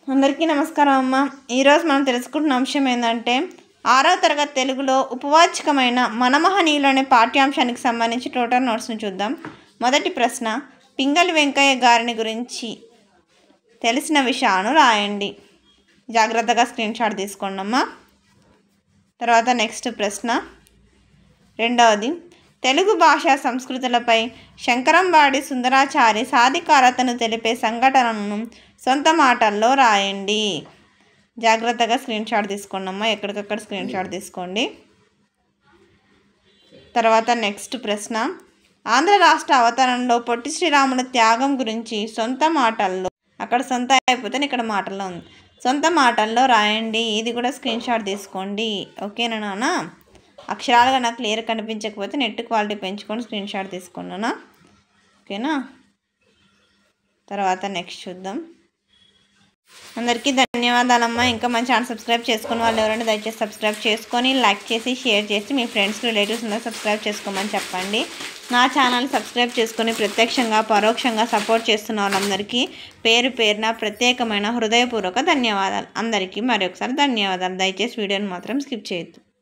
అందరికీ నమస్కారం అమ్మ ఈరోజు మనం తెలుసుకుంటున్న అంశం ఏంటంటే ఆరో తరగతి తెలుగులో ఉపవాచకమైన మనమహనీయులు అనే పాఠ్యాంశానికి సంబంధించి టోటల్ నోట్స్ని చూద్దాం మొదటి ప్రశ్న పింగళి వెంకయ్య గారిని గురించి తెలిసిన విషయాలను రాయండి జాగ్రత్తగా స్క్రీన్ షాట్ తీసుకోండి అమ్మా తర్వాత నెక్స్ట్ ప్రశ్న రెండవది తెలుగు భాషా సంస్కృతులపై శంకరంబాడి సుందరాచారి సాధికారతను తెలిపే సంఘటనలను సొంత మాటల్లో రాయండి జాగ్రత్తగా స్క్రీన్ షాట్ తీసుకోండి అమ్మా ఎక్కడికక్కడ స్క్రీన్ షాట్ తీసుకోండి తర్వాత నెక్స్ట్ ప్రశ్న ఆంధ్ర రాష్ట్ర అవతరణలో పొట్టి శ్రీరాముల త్యాగం గురించి సొంత మాటల్లో అక్కడ సొంత అయిపోతే ఇక్కడ మాటల్లో ఉంది సొంత మాటల్లో రాయండి ఇది కూడా స్క్రీన్ షాట్ తీసుకోండి ఓకేనా నాన్న అక్షరాలుగా నాకు క్లియర్ కనిపించకపోతే నెట్ క్వాలిటీ పెంచుకొని స్క్రీన్ షాట్ తీసుకున్నానా ఓకేనా తర్వాత నెక్స్ట్ చూద్దాం అందరికీ ధన్యవాదాలమ్మా ఇంకా మన ఛానల్ సబ్స్క్రైబ్ చేసుకున్న వాళ్ళు ఎవరైనా దయచేసి సబ్స్క్రైబ్ చేసుకొని లైక్ చేసి షేర్ చేసి మీ ఫ్రెండ్స్ రిలేటివ్స్ అందరూ సబ్స్క్రైబ్ చేసుకోమని చెప్పండి నా ఛానల్ సబ్స్క్రైబ్ చేసుకొని ప్రత్యక్షంగా పరోక్షంగా సపోర్ట్ చేస్తున్న వాళ్ళందరికీ పేరు పేరున ప్రత్యేకమైన హృదయపూర్వక ధన్యవాదాలు అందరికీ మరొకసారి ధన్యవాదాలు దయచేసి వీడియోని మాత్రం స్కిప్ చేయొద్దు